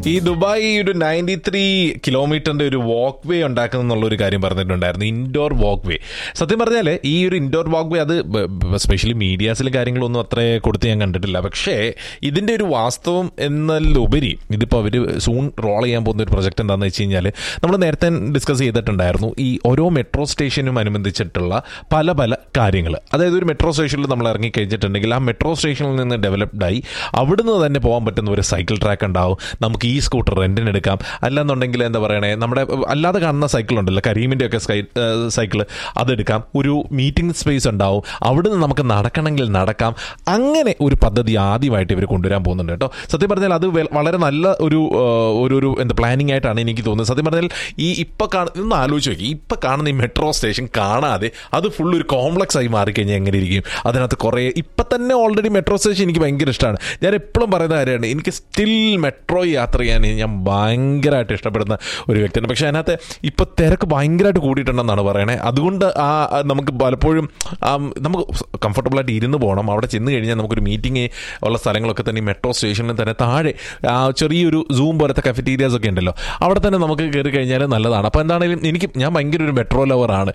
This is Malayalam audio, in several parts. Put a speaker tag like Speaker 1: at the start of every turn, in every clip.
Speaker 1: ഈ ദുബായ് ഒരു നയൻറ്റി ത്രീ കിലോമീറ്ററിന്റെ ഒരു വാക്ക് വേ ഉണ്ടാക്കുന്നു എന്നുള്ള ഒരു കാര്യം പറഞ്ഞിട്ടുണ്ടായിരുന്നു ഇൻഡോർ വാക്ക് വേ സത്യം പറഞ്ഞാൽ ഈ ഒരു ഇൻഡോർ വാക്ക് വേ അത് സ്പെഷ്യലി മീഡിയാസിലും കാര്യങ്ങളൊന്നും അത്ര കൊടുത്ത് ഞാൻ കണ്ടിട്ടില്ല പക്ഷേ ഇതിന്റെ ഒരു വാസ്തവം എന്നതിലുപരി ഇതിപ്പോൾ അവർ സൂൺ റോൾ ചെയ്യാൻ പോകുന്ന ഒരു പ്രൊജക്ട് എന്താണെന്ന് വെച്ച് കഴിഞ്ഞാൽ നമ്മൾ നേരത്തെ ഡിസ്കസ് ചെയ്തിട്ടുണ്ടായിരുന്നു ഈ ഓരോ മെട്രോ സ്റ്റേഷനും അനുബന്ധിച്ചിട്ടുള്ള പല പല കാര്യങ്ങൾ അതായത് ഒരു മെട്രോ സ്റ്റേഷനിൽ നമ്മൾ ഇറങ്ങി കഴിഞ്ഞിട്ടുണ്ടെങ്കിൽ ആ മെട്രോ സ്റ്റേഷനിൽ നിന്ന് ഡെവലപ്ഡ് ആയി അവിടുന്ന് തന്നെ പോകാൻ പറ്റുന്ന ഒരു സൈക്കിൾ ട്രാക്ക് ഉണ്ടാവും നമുക്ക് ഈ സ്കൂട്ടർ റെന്റിന് എടുക്കാം അല്ലാന്നുണ്ടെങ്കിൽ എന്താ പറയണേ നമ്മുടെ അല്ലാതെ കാണുന്ന സൈക്കിൾ ഉണ്ടല്ലോ കരീമിൻ്റെ ഒക്കെ സൈക്കിൾ അതെടുക്കാം ഒരു മീറ്റിംഗ് സ്പേസ് ഉണ്ടാവും അവിടുന്ന് നമുക്ക് നടക്കണമെങ്കിൽ നടക്കാം അങ്ങനെ ഒരു പദ്ധതി ആദ്യമായിട്ട് ഇവർ കൊണ്ടുവരാൻ പോകുന്നുണ്ട് കേട്ടോ സത്യം പറഞ്ഞാൽ അത് വെ- വളരെ നല്ല ഒരു ആ, ഒരു ഒരു എന്താ പ്ലാനിങ് ആയിട്ടാണ് എനിക്ക് തോന്നുന്നത് സത്യം പറഞ്ഞാൽ ഈ ഇപ്പം കാണുന്ന ഒന്ന് ആലോചിച്ച് നോക്കി ഇപ്പം കാണുന്ന ഈ മെട്രോ സ്റ്റേഷൻ കാണാതെ അത് ഫുൾ ഒരു കോംപ്ലക്സ് ആയി മാറിക്കഴിഞ്ഞാൽ എങ്ങനെ ഇരിക്കും അതിനകത്ത് കുറേ ഇപ്പം തന്നെ ഓൾറെഡി മെട്രോ സ്റ്റേഷൻ എനിക്ക് ഭയങ്കര ഇഷ്ടമാണ് ഞാൻ എപ്പോഴും പറയുന്ന കാര്യമാണ് എനിക്ക് സ്റ്റിൽ മെട്രോ യാത്ര ചെയ്യാൻ ഞാൻ ഭയങ്കരമായിട്ട് ഇഷ്ടപ്പെടുന്ന ഒരു വ്യക്തിയാണ് പക്ഷേ അതിനകത്ത് ഇപ്പം തിരക്ക് ഭയങ്കരമായിട്ട് കൂടിയിട്ടുണ്ടെന്നാണ് പറയണേ അതുകൊണ്ട് ആ ആ നമുക്ക് പലപ്പോഴും ആ, നമുക്ക് കംഫർട്ടബിളായിട്ട് ഇരുന്ന് പോകണം അവിടെ ചെന്ന് കഴിഞ്ഞാൽ നമുക്കൊരു മീറ്റിംഗ് ഉള്ള സ്ഥലങ്ങളൊക്കെ തന്നെ ഈ മെട്രോ സ്റ്റേഷനിൽ തന്നെ താഴെ ആ ചെറിയൊരു സൂം പോലത്തെ കഫറ്റീരിയാസ് ഒക്കെ ഉണ്ടല്ലോ അവിടെ തന്നെ നമുക്ക് കയറി കഴിഞ്ഞാൽ നല്ലതാണ് അപ്പോൾ എന്താണെങ്കിലും എനിക്ക് ഞാൻ ഭയങ്കര ഒരു മെട്രോ ലവറാണ്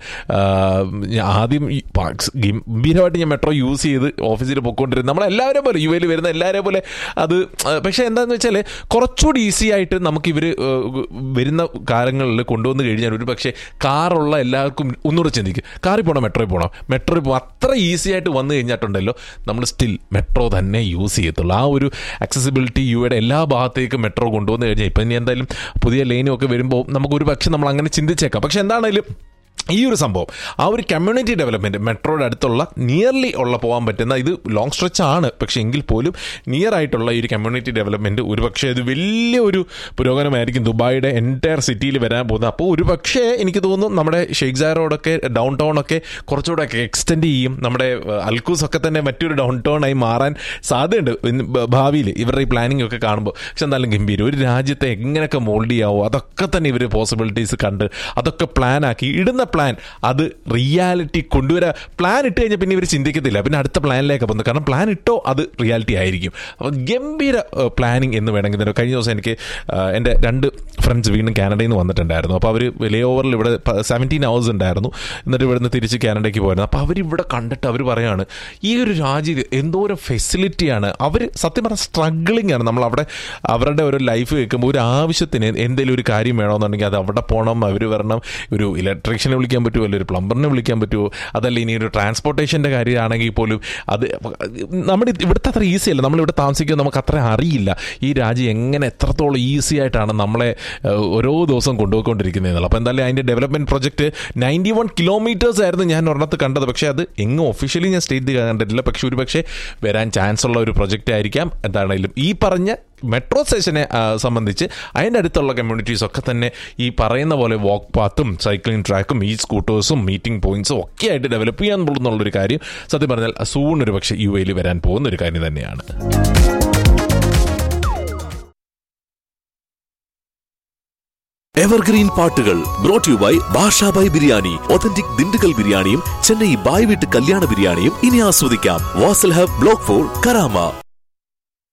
Speaker 1: ഞാൻ ആദ്യം ഈ പാക്സ് ഗംഭീരമായിട്ട് ഞാൻ മെട്രോ യൂസ് ചെയ്ത് ഓഫീസിൽ പൊയ്ക്കൊണ്ടിരുന്നത് നമ്മളെല്ലാവരും പോലെ യു എയിൽ വരുന്ന എല്ലാവരെയും പോലെ അത് ആ, പക്ഷേ എന്താണെന്ന് വെച്ചാൽ കുറച്ചുകൂടി ഈസി ആയിട്ട് നമുക്ക് ഇവർ വരുന്ന കാലങ്ങളിൽ കൊണ്ടുവന്ന് കഴിഞ്ഞാൽ ഒരു പക്ഷേ കാറുള്ള എല്ലാവർക്കും ഒന്നുകൂടെ ചിന്തിക്കും കാറിൽ പോകണം മെട്രോയിൽ പോകണം മെട്രോയിൽ പോകണം അത്ര ഈസി ആയിട്ട് വന്നു കഴിഞ്ഞിട്ടുണ്ടല്ലോ നമ്മൾ സ്റ്റിൽ മെട്രോ തന്നെ യൂസ് ചെയ്യത്തുള്ളൂ ആ ഒരു അക്സസിബിലിറ്റി യുടെ എല്ലാ ഭാഗത്തേക്കും മെട്രോ കൊണ്ടുവന്ന് കഴിഞ്ഞാൽ ഇപ്പം ഇനി എന്തായാലും പുതിയ ലൈനും ഒക്കെ വരുമ്പോൾ നമുക്ക് ഒരു പക്ഷേ നമ്മൾ അങ്ങനെ ചിന്തിച്ചേക്കാം പക്ഷെ എന്താണെങ്കിലും ഈ ഒരു സംഭവം ആ ഒരു കമ്മ്യൂണിറ്റി ഡെവലപ്മെന്റ് മെട്രോയുടെ അടുത്തുള്ള നിയർലി ഉള്ള പോകാൻ പറ്റുന്ന ഇത് ലോങ് സ്ട്രെച്ച് ആണ് പക്ഷേ എങ്കിൽ പോലും നിയർ ആയിട്ടുള്ള ഈ ഒരു കമ്മ്യൂണിറ്റി ഡെവലപ്മെന്റ് ഒരു പക്ഷേ ഇത് വലിയ ഒരു പുരോഗമനമായിരിക്കും ദുബായിയുടെ എൻറ്റയർ സിറ്റിയിൽ വരാൻ പോകുന്നത് അപ്പോൾ ഒരു പക്ഷേ എനിക്ക് തോന്നുന്നു നമ്മുടെ ഷെയ്ഖ് സാറോടൊക്കെ ഡൗൺ ടൗൺ ഒക്കെ കുറച്ചുകൂടെ ഒക്കെ എക്സ്റ്റെൻഡ് ചെയ്യും നമ്മുടെ ഏഹ്, അൽക്കൂസ് ഒക്കെ തന്നെ മറ്റൊരു ഡൗൺ ടൗൺ ആയി മാറാൻ സാധ്യതയുണ്ട് ഇന്ന് ബ- ഭാവിയിൽ ഇവരുടെ ഈ പ്ലാനിംഗ് ഒക്കെ കാണുമ്പോൾ പക്ഷെ എന്തായാലും ഗംഭീരം ഒരു രാജ്യത്തെ എങ്ങനെയൊക്കെ മോൾഡ് ചെയ്യാവോ അതൊക്കെ തന്നെ ഇവർ പോസിബിലിറ്റീസ് കണ്ട് അതൊക്കെ പ്ലാൻ ആക്കി ഇടുന്ന പ്ലാൻ അത് റിയാലിറ്റി കൊണ്ടുവരാ പ്ലാൻ ഇട്ട് കഴിഞ്ഞാൽ പിന്നെ ഇവർ ചിന്തിക്കത്തില്ല പിന്നെ അടുത്ത പ്ലാനിലേക്ക് പോകുന്നത് കാരണം പ്ലാൻ ഇട്ടോ അത് റിയാലിറ്റി ആയിരിക്കും അപ്പോൾ ഗംഭീര പ്ലാനിങ് എന്ന് വേണമെങ്കിൽ തന്നെ കഴിഞ്ഞ ദിവസം എനിക്ക് ആ, എൻ്റെ രണ്ട് ഫ്രണ്ട്സ് വീണ്ടും കാനഡയിൽ നിന്ന് വന്നിട്ടുണ്ടായിരുന്നു അപ്പോൾ അവർ ലേ ഓവറിൽ ഇവിടെ സെവൻറ്റീൻ അവേഴ്സ് ഉണ്ടായിരുന്നു എന്നിട്ട് ഇവിടുന്ന് തിരിച്ച് കാനഡയ്ക്ക് പോയിരുന്നു അപ്പോൾ അവരിവിടെ കണ്ടിട്ട് അവർ പറയാണ് ഈ ഒരു രാജ്യം എന്തോരം ഫെസിലിറ്റിയാണ് അവർ സത്യം പറഞ്ഞാൽ സ്ട്രഗ്ലിംഗ് ആണ് നമ്മൾ അവിടെ അവരുടെ ഒരു ലൈഫ് വെക്കുമ്പോൾ ഒരു ആവശ്യത്തിന് എന്തെങ്കിലും ഒരു കാര്യം വേണമെന്നുണ്ടെങ്കിൽ അത് അവിടെ പോകണം അവർ വരണം ഒരു ഇലക്ട്രീഷ്യനെ വിളിക്കാൻ പറ്റുമോ അല്ലെങ്കിൽ ഒരു പ്ലംബറിനെ വിളിക്കാൻ പറ്റുമോ അതല്ല ഇനി ഒരു ട്രാൻസ്പോർട്ടേഷൻ്റെ കാര്യമാണെങ്കിൽ പോലും അത് നമ്മുടെ ഇവിടുത്തെ അത്ര ഈസി അല്ല നമ്മളിവിടെ താമസിക്കുമ്പോൾ നമുക്ക് അത്ര അറിയില്ല ഈ രാജ്യം എങ്ങനെ എത്രത്തോളം ഈസി ആയിട്ടാണ് നമ്മളെ ഏഹ്, ഓരോ ദിവസം കൊണ്ടുപോയിക്കൊണ്ടിരിക്കുന്നത് അപ്പോൾ എന്തായാലും അതിൻ്റെ development project ninety one kilometres ആയിരുന്നു ഞാൻ ഒരെണ്ണത്ത് കണ്ടത് പക്ഷേ അത് എങ്ങും ഒഫീഷ്യലി ഞാൻ സ്റ്റേറ്റ് കണ്ടിട്ടില്ല പക്ഷേ ഒരു പക്ഷേ വരാൻ ചാൻസ് ഉള്ള ഒരു പ്രൊജക്റ്റ് ആയിരിക്കാം എന്താണെങ്കിലും ഈ പറഞ്ഞ മെട്രോ സ്റ്റേഷനെ ആ, സംബന്ധിച്ച് അതിൻ്റെ അടുത്തുള്ള കമ്മ്യൂണിറ്റീസ് ഒക്കെ തന്നെ ഈ പറയുന്ന പോലെ വാക്ക് പാത്തും സൈക്ലിംഗ് ട്രാക്കും ഈ സ്കൂട്ടേഴ്സും മീറ്റിംഗ് പോയിന്റ്സും ഒക്കെ ആയിട്ട് ഡെവലപ്പ് ചെയ്യാൻ പോകുന്നുള്ളൊരു കാര്യം സത്യം പറഞ്ഞാൽ സൂൺ ഒരു പക്ഷേ യു എയിൽ വരാൻ പോകുന്ന ഒരു കാര്യം തന്നെയാണ്
Speaker 2: എവർഗ്രീൻ പാട്ടുകൾ brought you by Bashabhai biryani authentic Dindigul ബിരിയാണിയും ചെന്നൈ ബായ് വീട്ട് കല്യാണ ബിരിയാണിയും ഇനി ആസ്വദിക്കാം Vasal hub block four Karama